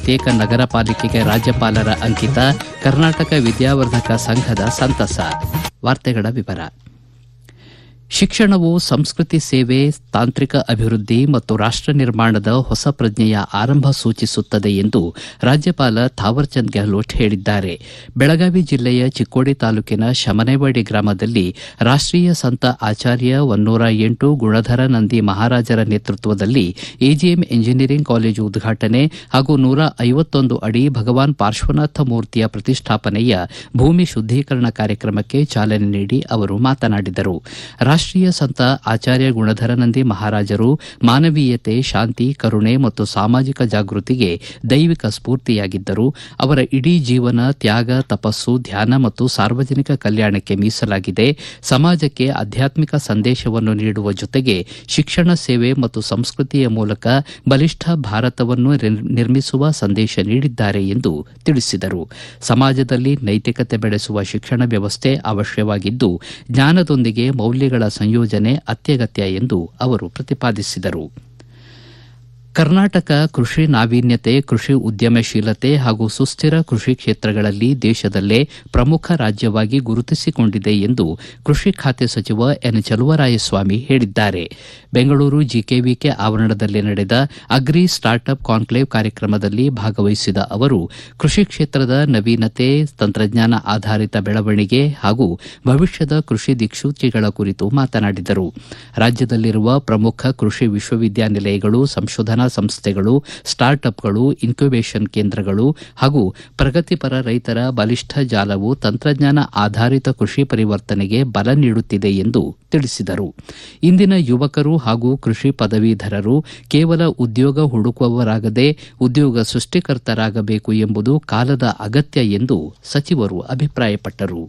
ಪ್ರತ್ಯೇಕ ನಗರ ಪಾಲಿಕೆಗೆ ರಾಜ್ಯಪಾಲರ ಅಂಕಿತ ಕರ್ನಾಟಕ ವಿದ್ಯಾವರ್ಧಕ ಸಂಘದ ಸಂತಸ ವಾರ್ತೆಗಳ ವಿವರ ಶಿಕ್ಷಣವು ಸಂಸ್ಕೃತಿ ಸೇವೆ ತಾಂತ್ರಿಕ ಅಭಿವೃದ್ಧಿ ಮತ್ತು ರಾಷ್ಟ ನಿರ್ಮಾಣದ ಹೊಸ ಪ್ರಜ್ಞೆಯ ಆರಂಭ ಸೂಚಿಸುತ್ತದೆ ಎಂದು ರಾಜ್ಯಪಾಲ ಥಾವರ್ಚಂದ್ ಗೆಹ್ಲೋಟ್ ಹೇಳಿದ್ದಾರೆ ಬೆಳಗಾವಿ ಜಿಲ್ಲೆಯ ಚಿಕ್ಕೋಡಿ ತಾಲೂಕಿನ ಶಮನೇವಾಡಿ ಗ್ರಾಮದಲ್ಲಿ ರಾಷ್ಟೀಯ ಸಂತ ಆಚಾರ್ಯ ಒನ್ನೂರ ಎಂಟು ಗುಣಧರ ನಂದಿ ಮಹಾರಾಜರ ನೇತೃತ್ವದಲ್ಲಿ ಎಜಿಎಂ ಎಂಜಿನಿಯರಿಂಗ್ ಕಾಲೇಜು ಉದ್ಘಾಟನೆ ಹಾಗೂ ನೂರ ಐವತ್ತೊಂದು ಅಡಿ ಭಗವಾನ್ ಪಾರ್ಶ್ವನಾಥ ಮೂರ್ತಿಯ ಪ್ರತಿಷ್ಠಾಪನೆಯ ಭೂಮಿ ಶುದ್ದೀಕರಣ ಕಾರ್ಯಕ್ರಮಕ್ಕೆ ಚಾಲನೆ ನೀಡಿ ಅವರು ಮಾತನಾಡಿದರು ರಾಷ್ಟೀಯ ಸಂತ ಆಚಾರ್ಯ ಗುಣಧರನಂದಿ ಮಹಾರಾಜರು ಮಾನವೀಯತೆ ಶಾಂತಿ ಕರುಣೆ ಮತ್ತು ಸಾಮಾಜಿಕ ಜಾಗೃತಿಗೆ ದೈವಿಕ ಸ್ಫೂರ್ತಿಯಾಗಿದ್ದರು ಅವರ ಇಡೀ ಜೀವನ ತ್ಯಾಗ ತಪಸ್ಸು ಧ್ಯಾನ ಮತ್ತು ಸಾರ್ವಜನಿಕ ಕಲ್ಯಾಣಕ್ಕೆ ಮೀಸಲಾಗಿದೆ ಸಮಾಜಕ್ಕೆ ಆಧ್ಯಾತ್ಮಿಕ ಸಂದೇಶವನ್ನು ನೀಡುವ ಜೊತೆಗೆ ಶಿಕ್ಷಣ ಸೇವೆ ಮತ್ತು ಸಂಸ್ಕೃತಿಯ ಮೂಲಕ ಬಲಿಷ್ಠ ಭಾರತವನ್ನು ನಿರ್ಮಿಸುವ ಸಂದೇಶ ನೀಡಿದ್ದಾರೆ ಎಂದು ತಿಳಿಸಿದರು ಸಮಾಜದಲ್ಲಿ ನೈತಿಕತೆ ಬೆಳೆಸುವ ಶಿಕ್ಷಣ ವ್ಯವಸ್ಥೆ ಅವಶ್ಯವಾಗಿದ್ದು ಜ್ಞಾನದೊಂದಿಗೆ ಮೌಲ್ಯಗಳ ಸಂಯೋಜನೆ ಅತ್ಯಗತ್ಯ ಎಂದು ಅವರು ಪ್ರತಿಪಾದಿಸಿದರು ಕರ್ನಾಟಕ ಕೃಷಿ ನಾವೀನ್ಯತೆ ಕೃಷಿ ಉದ್ಯಮಶೀಲತೆ ಹಾಗೂ ಸುಸ್ಥಿರ ಕೃಷಿ ಕ್ಷೇತ್ರಗಳಲ್ಲಿ ದೇಶದಲ್ಲೇ ಪ್ರಮುಖ ರಾಜ್ಯವಾಗಿ ಗುರುತಿಸಿಕೊಂಡಿದೆ ಎಂದು ಕೃಷಿ ಖಾತೆ ಸಚಿವ ಎನ್ ಚಲುವರಾಯಸ್ವಾಮಿ ಹೇಳಿದ್ದಾರೆ ಬೆಂಗಳೂರು ಜಿಕೆವಿಕೆ ಆವರಣದಲ್ಲಿ ನಡೆದ ಅಗ್ರಿ ಸ್ಟಾರ್ಟ್ಅಪ್ ಕಾನ್ಕ್ಲೇವ್ ಕಾರ್ಯಕ್ರಮದಲ್ಲಿ ಭಾಗವಹಿಸಿದ ಅವರು ಕೃಷಿ ಕ್ಷೇತ್ರದ ನವೀನತೆ ತಂತ್ರಜ್ಞಾನ ಆಧಾರಿತ ಬೆಳವಣಿಗೆ ಹಾಗೂ ಭವಿಷ್ಯದ ಕೃಷಿ ದಿಕ್ಸೂಚಿಗಳ ಕುರಿತು ಮಾತನಾಡಿದರು ರಾಜ್ಯದಲ್ಲಿರುವ ಪ್ರಮುಖ ಕೃಷಿ ವಿಶ್ವವಿದ್ಯಾನಿಲಯಗಳು ಸಂಶೋಧನಾ ಸಂಸ್ಥೆಗಳು ಸ್ಟಾರ್ಟ್ಅಪ್ಗಳು ಇನ್ಕ್ಯುಬೇಷನ್ ಕೇಂದ್ರಗಳು ಹಾಗೂ ಪ್ರಗತಿಪರ ರೈತರ ಬಲಿಷ್ಠ ಜಾಲವು ತಂತ್ರಜ್ಞಾನ ಆಧಾರಿತ ಕೃಷಿ ಪರಿವರ್ತನೆಗೆ ಬಲ ನೀಡುತ್ತಿದೆ ಎಂದು ತಿಳಿಸಿದರು ಇಂದಿನ ಯುವಕರು ಹಾಗೂ ಕೃಷಿ ಪದವೀಧರರು ಕೇವಲ ಉದ್ಯೋಗ ಹುಡುಕುವವರಾಗದೆ ಉದ್ಯೋಗ ಸೃಷ್ಟಿಕರ್ತರಾಗಬೇಕು ಎಂಬುದು ಕಾಲದ ಅಗತ್ಯ ಎಂದು ಸಚಿವರು ಅಭಿಪ್ರಾಯಪಟ್ಟರು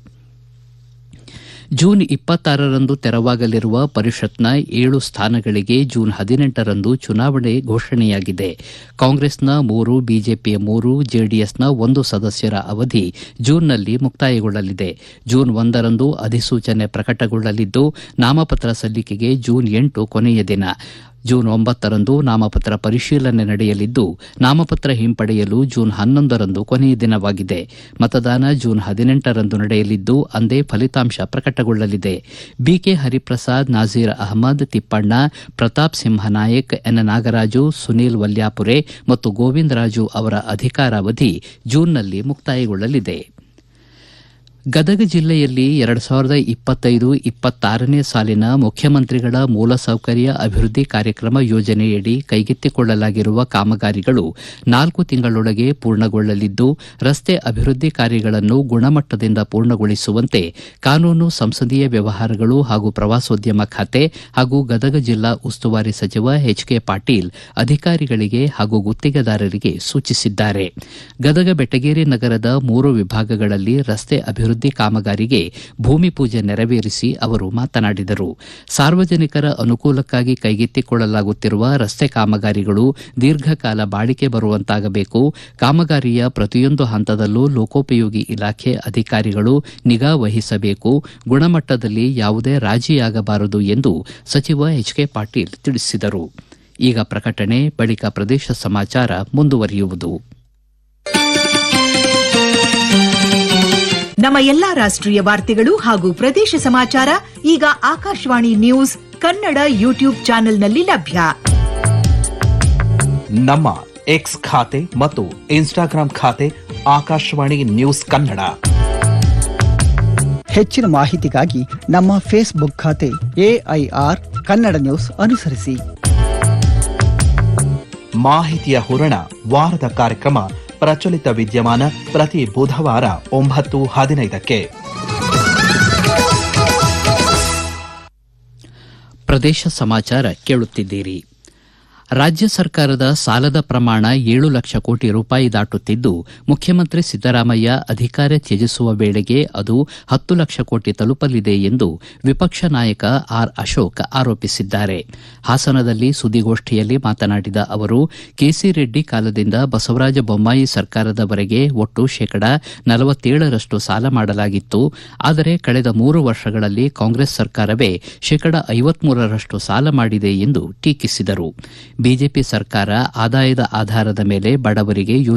ಜೂನ್ ಇಪ್ಪತ್ತಾರರಂದು ತೆರವಾಗಲಿರುವ ಪರಿಷತ್ನ ಏಳು ಸ್ಥಾನಗಳಿಗೆ ಜೂನ್ ಹದಿನೆಂಟರಂದು ಚುನಾವಣೆ ಘೋಷಣೆಯಾಗಿದೆ ಕಾಂಗ್ರೆಸ್ನ ಮೂರು ಬಿಜೆಪಿಯ ಮೂರು ಜೆಡಿಎಸ್ನ ಒಂದು ಸದಸ್ಯರ ಅವಧಿ ಜೂನ್ನಲ್ಲಿ ಮುಕ್ತಾಯಗೊಳ್ಳಲಿದೆ ಜೂನ್ ಒಂದರಂದು ಅಧಿಸೂಚನೆ ಪ್ರಕಟಗೊಳ್ಳಲಿದ್ದು ನಾಮಪತ್ರ ಸಲ್ಲಿಕೆಗೆ ಜೂನ್ ಎಂಟು ಕೊನೆಯ ದಿನ ಜೂನ್ ಒಂಬತ್ತರಂದು ನಾಮಪತ್ರ ಪರಿಶೀಲನೆ ನಡೆಯಲಿದ್ದು ನಾಮಪತ್ರ ಹಿಂಪಡೆಯಲು ಜೂನ್ ಹನ್ನೊಂದರಂದು ಕೊನೆಯ ದಿನವಾಗಿದೆ ಮತದಾನ ಜೂನ್ ಹದಿನೆಂಟರಂದು ನಡೆಯಲಿದ್ದು ಅಂದೇ ಫಲಿತಾಂಶ ಪ್ರಕಟಗೊಳ್ಳಲಿದೆ ಬಿಕೆ ಹರಿಪ್ರಸಾದ್ ನಾಜೀರ್ ಅಹಮದ್ ತಿಪ್ಪಣ್ಣ ಪ್ರತಾಪ್ ಸಿಂಹ ನಾಯಕ್ ಎನ್ ನಾಗರಾಜು ಸುನೀಲ್ ವಲ್ಯಾಪುರೆ ಮತ್ತು ಗೋವಿಂದರಾಜು ಅವರ ಅಧಿಕಾರಾವಧಿ ಜೂನ್ನಲ್ಲಿ ಮುಕ್ತಾಯಗೊಳ್ಳಲಿದೆ ಗದಗ ಜಿಲ್ಲೆಯಲ್ಲಿ ಎರಡು ಸಾವಿರದ ಇಪ್ಪತ್ತೈದು ಇಪ್ಪತ್ತಾರನೇ ಸಾಲಿನ ಮುಖ್ಯಮಂತ್ರಿಗಳ ಮೂಲಸೌಕರ್ಯ ಅಭಿವೃದ್ಧಿ ಕಾರ್ಯಕ್ರಮ ಯೋಜನೆಯಡಿ ಕೈಗೆತ್ತಿಕೊಳ್ಳಲಾಗಿರುವ ಕಾಮಗಾರಿಗಳು ನಾಲ್ಕು ತಿಂಗಳೊಳಗೆ ಪೂರ್ಣಗೊಳ್ಳಲಿದ್ದು ರಸ್ತೆ ಅಭಿವೃದ್ಧಿ ಕಾರ್ಯಗಳನ್ನು ಗುಣಮಟ್ಟದಿಂದ ಪೂರ್ಣಗೊಳಿಸುವಂತೆ ಕಾನೂನು ಸಂಸದೀಯ ವ್ಯವಹಾರಗಳು ಹಾಗೂ ಪ್ರವಾಸೋದ್ಯಮ ಖಾತೆ ಹಾಗೂ ಗದಗ ಜಿಲ್ಲಾ ಉಸ್ತುವಾರಿ ಸಚಿವ ಎಚ್ ಕೆ ಪಾಟೀಲ್ ಅಧಿಕಾರಿಗಳಿಗೆ ಹಾಗೂ ಗುತ್ತಿಗೆದಾರರಿಗೆ ಸೂಚಿಸಿದ್ದಾರೆ ಗದಗ ಬೆಟಗೇರಿ ನಗರದ ಮೂರು ವಿಭಾಗಗಳಲ್ಲಿ ರಸ್ತೆ ಅಭಿವೃದ್ಧಿ ಕಾಮಗಾರಿಗೆ ಭೂಮಿ ಪೂಜೆ ನೆರವೇರಿಸಿ ಅವರು ಮಾತನಾಡಿದರು ಸಾರ್ವಜನಿಕರ ಅನುಕೂಲಕ್ಕಾಗಿ ಕೈಗೆತ್ತಿಕೊಳ್ಳಲಾಗುತ್ತಿರುವ ರಸ್ತೆ ಕಾಮಗಾರಿಗಳು ದೀರ್ಘಕಾಲ ಬಾಳಿಕೆ ಬರುವಂತಾಗಬೇಕು ಕಾಮಗಾರಿಯ ಪ್ರತಿಯೊಂದು ಹಂತದಲ್ಲೂ ಲೋಕೋಪಯೋಗಿ ಇಲಾಖೆ ಅಧಿಕಾರಿಗಳು ನಿಗಾ ವಹಿಸಬೇಕು ಗುಣಮಟ್ಟದಲ್ಲಿ ಯಾವುದೇ ರಾಜಿಯಾಗಬಾರದು ಎಂದು ಸಚಿವ ಎಚ್ ಕೆ ಪಾಟೀಲ್ ತಿಳಿಸಿದರು ಈಗ ಪ್ರಕಟಣೆ ಬಳಿಕ ಪ್ರದೇಶ ಸಮಾಚಾರ ಮುಂದುವರಿಯುವುದು ನಮ್ಮ ಎಲ್ಲಾ ರಾಷ್ಟ್ರೀಯ ವಾರ್ತೆಗಳು ಹಾಗೂ ಪ್ರದೇಶ ಸಮಾಚಾರ ಈಗ ಆಕಾಶವಾಣಿ ನ್ಯೂಸ್ ಕನ್ನಡ ಯೂಟ್ಯೂಬ್ ಚಾನೆಲ್ನಲ್ಲಿ ಲಭ್ಯ ನಮ್ಮ ಎಕ್ಸ್ ಖಾತೆ ಮತ್ತು ಇನ್ಸ್ಟಾಗ್ರಾಂ ಖಾತೆ ಆಕಾಶವಾಣಿ ನ್ಯೂಸ್ ಕನ್ನಡ ಹೆಚ್ಚಿನ ಮಾಹಿತಿಗಾಗಿ ನಮ್ಮ ಫೇಸ್ಬುಕ್ ಖಾತೆ ಎಐಆರ್ ಕನ್ನಡ ನ್ಯೂಸ್ ಅನುಸರಿಸಿ ಮಾಹಿತಿಯ ಹೂರಣ ವಾರದ ಕಾರ್ಯಕ್ರಮ ಪ್ರಚಲಿತ ವಿದ್ಯಮಾನ ಪ್ರತಿ ಬುಧವಾರ ಒಂಬತ್ತು ಹದಿನೈದಕ್ಕೆ ಪ್ರದೇಶ ಸಮಾಚಾರ ಕೇಳುತ್ತಿದ್ದೀರಿ ರಾಜ್ಯ ಸರ್ಕಾರದ ಸಾಲದ ಪ್ರಮಾಣ ಏಳು ಲಕ್ಷ ಕೋಟಿ ರೂಪಾಯಿ ದಾಟುತ್ತಿದ್ದು ಮುಖ್ಯಮಂತ್ರಿ ಸಿದ್ದರಾಮಯ್ಯ ಅಧಿಕಾರ ತ್ಯಜಿಸುವ ವೇಳೆಗೆ ಅದು ಹತ್ತು ಲಕ್ಷ ಕೋಟಿ ತಲುಪಲಿದೆ ಎಂದು ವಿಪಕ್ಷ ನಾಯಕ ಆರ್ ಅಶೋಕ್ ಆರೋಪಿಸಿದ್ದಾರೆ ಹಾಸನದಲ್ಲಿ ಸುದ್ದಿಗೋಷ್ಠಿಯಲ್ಲಿ ಮಾತನಾಡಿದ ಅವರು ಕೆಸಿ ರೆಡ್ಡಿ ಕಾಲದಿಂದ ಬಸವರಾಜ ಬೊಮ್ಮಾಯಿ ಸರ್ಕಾರದವರೆಗೆ ಒಟ್ಟು ಶೇಕಡಾ ನಲವತ್ತೇಳರಷ್ಟು ಸಾಲ ಮಾಡಲಾಗಿತ್ತು ಆದರೆ ಕಳೆದ ಮೂರು ವರ್ಷಗಳಲ್ಲಿ ಕಾಂಗ್ರೆಸ್ ಸರ್ಕಾರವೇ ಶೇಕಡಾ ಐವತ್ಮೂರರಷ್ಟು ಸಾಲ ಮಾಡಿದೆ ಎಂದು ಟೀಕಿಸಿದರು ಬಿಜೆಪಿ ಸರ್ಕಾರ ಆದಾಯದ ಆಧಾರದ ಮೇಲೆ ಬಡವರಿಗೆ